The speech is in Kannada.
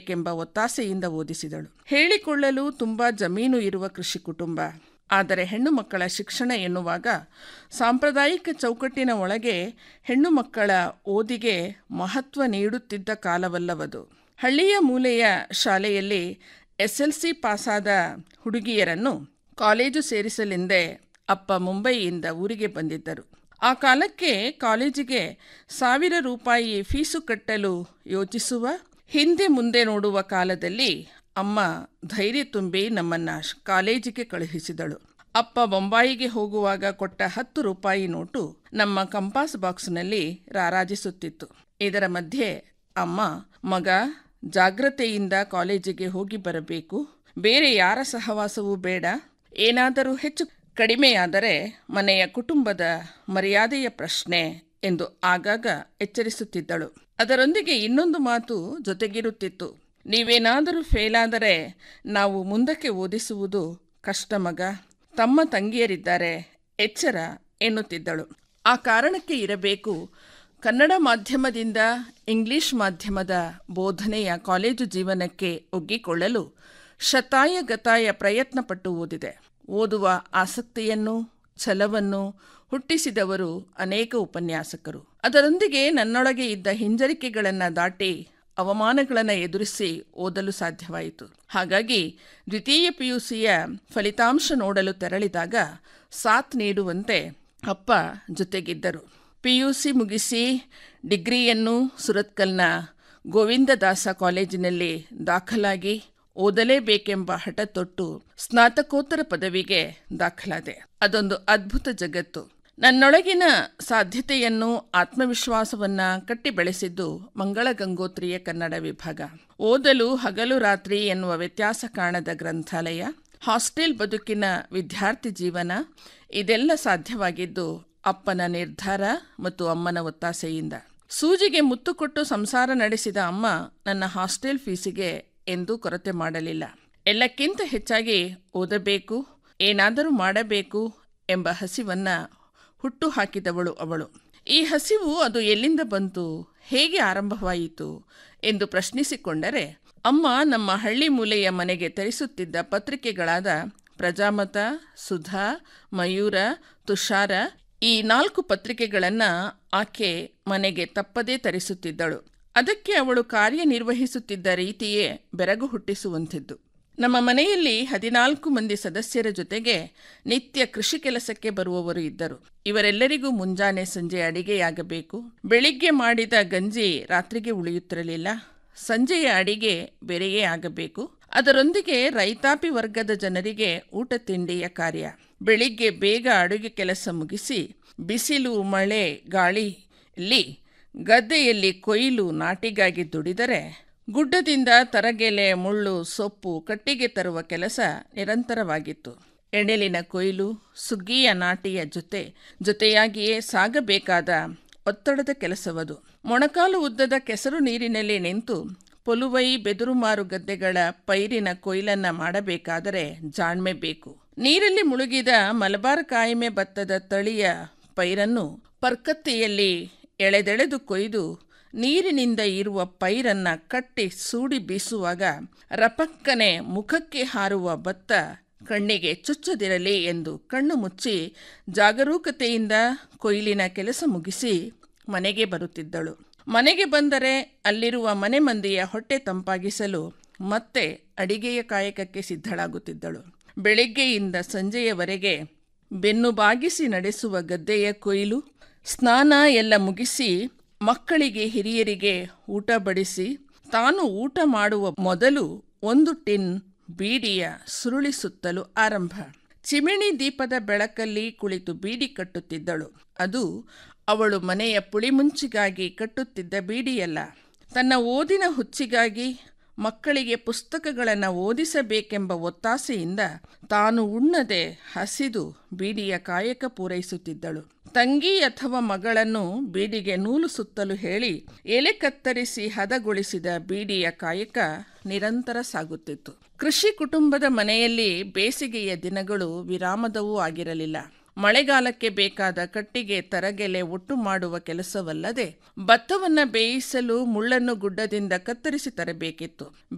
ಓದಬೇಕೆಂಬ ಒತ್ತಾಸೆಯಿಂದ ಓದಿಸಿದಳು ಹೇಳಿಕೊಳ್ಳಲು ತುಂಬ ಜಮೀನು ಇರುವ ಕೃಷಿ ಕುಟುಂಬ ಆದರೆ ಹೆಣ್ಣು ಮಕ್ಕಳ ಶಿಕ್ಷಣ ಎನ್ನುವಾಗ ಸಾಂಪ್ರದಾಯಿಕ ಚೌಕಟ್ಟಿನ ಒಳಗೆ ಹೆಣ್ಣು ಮಕ್ಕಳ ಓದಿಗೆ ಮಹತ್ವ ನೀಡುತ್ತಿದ್ದ ಕಾಲವಲ್ಲವದು ಹಳ್ಳಿಯ ಮೂಲೆಯ ಶಾಲೆಯಲ್ಲಿ ಎಸ್ ಎಲ್ ಸಿ ಪಾಸಾದ ಹುಡುಗಿಯರನ್ನು ಕಾಲೇಜು ಸೇರಿಸಲೆಂದೇ ಅಪ್ಪ ಮುಂಬಯಿಯಿಂದ ಊರಿಗೆ ಬಂದಿದ್ದರು ಆ ಕಾಲಕ್ಕೆ ಕಾಲೇಜಿಗೆ ಸಾವಿರ ರೂಪಾಯಿ ಫೀಸು ಕಟ್ಟಲು ಯೋಚಿಸುವ ಹಿಂದೆ ಮುಂದೆ ನೋಡುವ ಕಾಲದಲ್ಲಿ ಅಮ್ಮ ಧೈರ್ಯ ತುಂಬಿ ನಮ್ಮನ್ನ ಕಾಲೇಜಿಗೆ ಕಳುಹಿಸಿದಳು ಅಪ್ಪ ಬೊಂಬಾಯಿಗೆ ಹೋಗುವಾಗ ಕೊಟ್ಟ ಹತ್ತು ರೂಪಾಯಿ ನೋಟು ನಮ್ಮ ಕಂಪಾಸ್ ಬಾಕ್ಸ್ನಲ್ಲಿ ರಾರಾಜಿಸುತ್ತಿತ್ತು ಇದರ ಮಧ್ಯೆ ಅಮ್ಮ ಮಗ ಜಾಗ್ರತೆಯಿಂದ ಕಾಲೇಜಿಗೆ ಹೋಗಿ ಬರಬೇಕು ಬೇರೆ ಯಾರ ಸಹವಾಸವೂ ಬೇಡ ಏನಾದರೂ ಹೆಚ್ಚು ಕಡಿಮೆಯಾದರೆ ಮನೆಯ ಕುಟುಂಬದ ಮರ್ಯಾದೆಯ ಪ್ರಶ್ನೆ ಎಂದು ಆಗಾಗ ಎಚ್ಚರಿಸುತ್ತಿದ್ದಳು ಅದರೊಂದಿಗೆ ಇನ್ನೊಂದು ಮಾತು ಜೊತೆಗಿರುತ್ತಿತ್ತು ನೀವೇನಾದರೂ ಫೇಲಾದರೆ ನಾವು ಮುಂದಕ್ಕೆ ಓದಿಸುವುದು ಕಷ್ಟ ಮಗ ತಮ್ಮ ತಂಗಿಯರಿದ್ದಾರೆ ಎಚ್ಚರ ಎನ್ನುತ್ತಿದ್ದಳು ಆ ಕಾರಣಕ್ಕೆ ಇರಬೇಕು ಕನ್ನಡ ಮಾಧ್ಯಮದಿಂದ ಇಂಗ್ಲಿಷ್ ಮಾಧ್ಯಮದ ಬೋಧನೆಯ ಕಾಲೇಜು ಜೀವನಕ್ಕೆ ಒಗ್ಗಿಕೊಳ್ಳಲು ಶತಾಯ ಗತಾಯ ಪ್ರಯತ್ನಪಟ್ಟು ಓದಿದೆ ಓದುವ ಆಸಕ್ತಿಯನ್ನು ಛಲವನ್ನು ಹುಟ್ಟಿಸಿದವರು ಅನೇಕ ಉಪನ್ಯಾಸಕರು ಅದರೊಂದಿಗೆ ನನ್ನೊಳಗೆ ಇದ್ದ ಹಿಂಜರಿಕೆಗಳನ್ನು ದಾಟಿ ಅವಮಾನಗಳನ್ನು ಎದುರಿಸಿ ಓದಲು ಸಾಧ್ಯವಾಯಿತು ಹಾಗಾಗಿ ದ್ವಿತೀಯ ಪಿಯುಸಿಯ ಫಲಿತಾಂಶ ನೋಡಲು ತೆರಳಿದಾಗ ಸಾಥ್ ನೀಡುವಂತೆ ಅಪ್ಪ ಜೊತೆಗಿದ್ದರು ಪಿಯುಸಿ ಮುಗಿಸಿ ಡಿಗ್ರಿಯನ್ನು ಸುರತ್ಕಲ್ನ ಗೋವಿಂದದಾಸ ಕಾಲೇಜಿನಲ್ಲಿ ದಾಖಲಾಗಿ ಓದಲೇಬೇಕೆಂಬ ಹಠ ತೊಟ್ಟು ಸ್ನಾತಕೋತ್ತರ ಪದವಿಗೆ ದಾಖಲಾದೆ ಅದೊಂದು ಅದ್ಭುತ ಜಗತ್ತು ನನ್ನೊಳಗಿನ ಸಾಧ್ಯತೆಯನ್ನು ಆತ್ಮವಿಶ್ವಾಸವನ್ನ ಕಟ್ಟಿ ಬೆಳೆಸಿದ್ದು ಮಂಗಳ ಗಂಗೋತ್ರಿಯ ಕನ್ನಡ ವಿಭಾಗ ಓದಲು ಹಗಲು ರಾತ್ರಿ ಎನ್ನುವ ವ್ಯತ್ಯಾಸ ಕಾಣದ ಗ್ರಂಥಾಲಯ ಹಾಸ್ಟೆಲ್ ಬದುಕಿನ ವಿದ್ಯಾರ್ಥಿ ಜೀವನ ಇದೆಲ್ಲ ಸಾಧ್ಯವಾಗಿದ್ದು ಅಪ್ಪನ ನಿರ್ಧಾರ ಮತ್ತು ಅಮ್ಮನ ಒತ್ತಾಸೆಯಿಂದ ಸೂಜಿಗೆ ಮುತ್ತು ಕೊಟ್ಟು ಸಂಸಾರ ನಡೆಸಿದ ಅಮ್ಮ ನನ್ನ ಹಾಸ್ಟೆಲ್ ಫೀಸಿಗೆ ಎಂದೂ ಕೊರತೆ ಮಾಡಲಿಲ್ಲ ಎಲ್ಲಕ್ಕಿಂತ ಹೆಚ್ಚಾಗಿ ಓದಬೇಕು ಏನಾದರೂ ಮಾಡಬೇಕು ಎಂಬ ಹಸಿವನ್ನ ಹುಟ್ಟು ಹಾಕಿದವಳು ಅವಳು ಈ ಹಸಿವು ಅದು ಎಲ್ಲಿಂದ ಬಂತು ಹೇಗೆ ಆರಂಭವಾಯಿತು ಎಂದು ಪ್ರಶ್ನಿಸಿಕೊಂಡರೆ ಅಮ್ಮ ನಮ್ಮ ಹಳ್ಳಿ ಮೂಲೆಯ ಮನೆಗೆ ತರಿಸುತ್ತಿದ್ದ ಪತ್ರಿಕೆಗಳಾದ ಪ್ರಜಾಮತ ಸುಧಾ ಮಯೂರ ತುಷಾರ ಈ ನಾಲ್ಕು ಪತ್ರಿಕೆಗಳನ್ನು ಆಕೆ ಮನೆಗೆ ತಪ್ಪದೇ ತರಿಸುತ್ತಿದ್ದಳು ಅದಕ್ಕೆ ಅವಳು ಕಾರ್ಯನಿರ್ವಹಿಸುತ್ತಿದ್ದ ರೀತಿಯೇ ಬೆರಗು ಹುಟ್ಟಿಸುವಂಥದ್ದು ನಮ್ಮ ಮನೆಯಲ್ಲಿ ಹದಿನಾಲ್ಕು ಮಂದಿ ಸದಸ್ಯರ ಜೊತೆಗೆ ನಿತ್ಯ ಕೃಷಿ ಕೆಲಸಕ್ಕೆ ಬರುವವರು ಇದ್ದರು ಇವರೆಲ್ಲರಿಗೂ ಮುಂಜಾನೆ ಸಂಜೆ ಅಡಿಗೆಯಾಗಬೇಕು ಬೆಳಿಗ್ಗೆ ಮಾಡಿದ ಗಂಜಿ ರಾತ್ರಿಗೆ ಉಳಿಯುತ್ತಿರಲಿಲ್ಲ ಸಂಜೆಯ ಅಡಿಗೆ ಬೇರೆಯೇ ಆಗಬೇಕು ಅದರೊಂದಿಗೆ ರೈತಾಪಿ ವರ್ಗದ ಜನರಿಗೆ ಊಟ ತಿಂಡಿಯ ಕಾರ್ಯ ಬೆಳಿಗ್ಗೆ ಬೇಗ ಅಡುಗೆ ಕೆಲಸ ಮುಗಿಸಿ ಬಿಸಿಲು ಮಳೆ ಗಾಳಿಯಲ್ಲಿ ಗದ್ದೆಯಲ್ಲಿ ಕೊಯ್ಲು ನಾಟಿಗಾಗಿ ದುಡಿದರೆ ಗುಡ್ಡದಿಂದ ತರಗೆಲೆ ಮುಳ್ಳು ಸೊಪ್ಪು ಕಟ್ಟಿಗೆ ತರುವ ಕೆಲಸ ನಿರಂತರವಾಗಿತ್ತು ಎಣೆಲಿನ ಕೊಯ್ಲು ಸುಗ್ಗಿಯ ನಾಟಿಯ ಜೊತೆ ಜೊತೆಯಾಗಿಯೇ ಸಾಗಬೇಕಾದ ಒತ್ತಡದ ಕೆಲಸವದು ಮೊಣಕಾಲು ಉದ್ದದ ಕೆಸರು ನೀರಿನಲ್ಲಿ ನಿಂತು ಪೊಲುವೈ ಬೆದುರುಮಾರು ಗದ್ದೆಗಳ ಪೈರಿನ ಕೊಯ್ಲನ್ನ ಮಾಡಬೇಕಾದರೆ ಜಾಣ್ಮೆ ಬೇಕು ನೀರಲ್ಲಿ ಮುಳುಗಿದ ಮಲಬಾರ್ ಕಾಯಿಮೆ ಭತ್ತದ ತಳಿಯ ಪೈರನ್ನು ಪರ್ಕತ್ತಿಯಲ್ಲಿ ಎಳೆದೆಳೆದು ಕೊಯ್ದು ನೀರಿನಿಂದ ಇರುವ ಪೈರನ್ನ ಕಟ್ಟಿ ಸೂಡಿ ಬೀಸುವಾಗ ರಪಕ್ಕನೆ ಮುಖಕ್ಕೆ ಹಾರುವ ಭತ್ತ ಕಣ್ಣಿಗೆ ಚುಚ್ಚದಿರಲಿ ಎಂದು ಕಣ್ಣು ಮುಚ್ಚಿ ಜಾಗರೂಕತೆಯಿಂದ ಕೊಯ್ಲಿನ ಕೆಲಸ ಮುಗಿಸಿ ಮನೆಗೆ ಬರುತ್ತಿದ್ದಳು ಮನೆಗೆ ಬಂದರೆ ಅಲ್ಲಿರುವ ಮನೆ ಮಂದಿಯ ಹೊಟ್ಟೆ ತಂಪಾಗಿಸಲು ಮತ್ತೆ ಅಡಿಗೆಯ ಕಾಯಕಕ್ಕೆ ಸಿದ್ಧಳಾಗುತ್ತಿದ್ದಳು ಬೆಳಿಗ್ಗೆಯಿಂದ ಸಂಜೆಯವರೆಗೆ ಬೆನ್ನು ಬಾಗಿಸಿ ನಡೆಸುವ ಗದ್ದೆಯ ಕೊಯ್ಲು ಸ್ನಾನ ಎಲ್ಲ ಮುಗಿಸಿ ಮಕ್ಕಳಿಗೆ ಹಿರಿಯರಿಗೆ ಊಟ ಬಡಿಸಿ ತಾನು ಊಟ ಮಾಡುವ ಮೊದಲು ಒಂದು ಟಿನ್ ಬೀಡಿಯ ಸುರುಳಿಸುತ್ತಲು ಆರಂಭ ಚಿಮಿಣಿ ದೀಪದ ಬೆಳಕಲ್ಲಿ ಕುಳಿತು ಬೀಡಿ ಕಟ್ಟುತ್ತಿದ್ದಳು ಅದು ಅವಳು ಮನೆಯ ಪುಳಿಮುಂಚಿಗಾಗಿ ಕಟ್ಟುತ್ತಿದ್ದ ಬೀಡಿಯಲ್ಲ ತನ್ನ ಓದಿನ ಹುಚ್ಚಿಗಾಗಿ ಮಕ್ಕಳಿಗೆ ಪುಸ್ತಕಗಳನ್ನು ಓದಿಸಬೇಕೆಂಬ ಒತ್ತಾಸೆಯಿಂದ ತಾನು ಉಣ್ಣದೆ ಹಸಿದು ಬೀಡಿಯ ಕಾಯಕ ಪೂರೈಸುತ್ತಿದ್ದಳು ತಂಗಿ ಅಥವಾ ಮಗಳನ್ನು ಬೀಡಿಗೆ ನೂಲು ಸುತ್ತಲು ಹೇಳಿ ಎಲೆ ಕತ್ತರಿಸಿ ಹದಗೊಳಿಸಿದ ಬೀಡಿಯ ಕಾಯಕ ನಿರಂತರ ಸಾಗುತ್ತಿತ್ತು ಕೃಷಿ ಕುಟುಂಬದ ಮನೆಯಲ್ಲಿ ಬೇಸಿಗೆಯ ದಿನಗಳು ವಿರಾಮದವೂ ಆಗಿರಲಿಲ್ಲ ಮಳೆಗಾಲಕ್ಕೆ ಬೇಕಾದ ಕಟ್ಟಿಗೆ ತರಗೆಲೆ ಒಟ್ಟು ಮಾಡುವ ಕೆಲಸವಲ್ಲದೆ ಭತ್ತವನ್ನ ಬೇಯಿಸಲು ಮುಳ್ಳನ್ನು ಗುಡ್ಡದಿಂದ ಕತ್ತರಿಸಿ ತರಬೇಕಿತ್ತು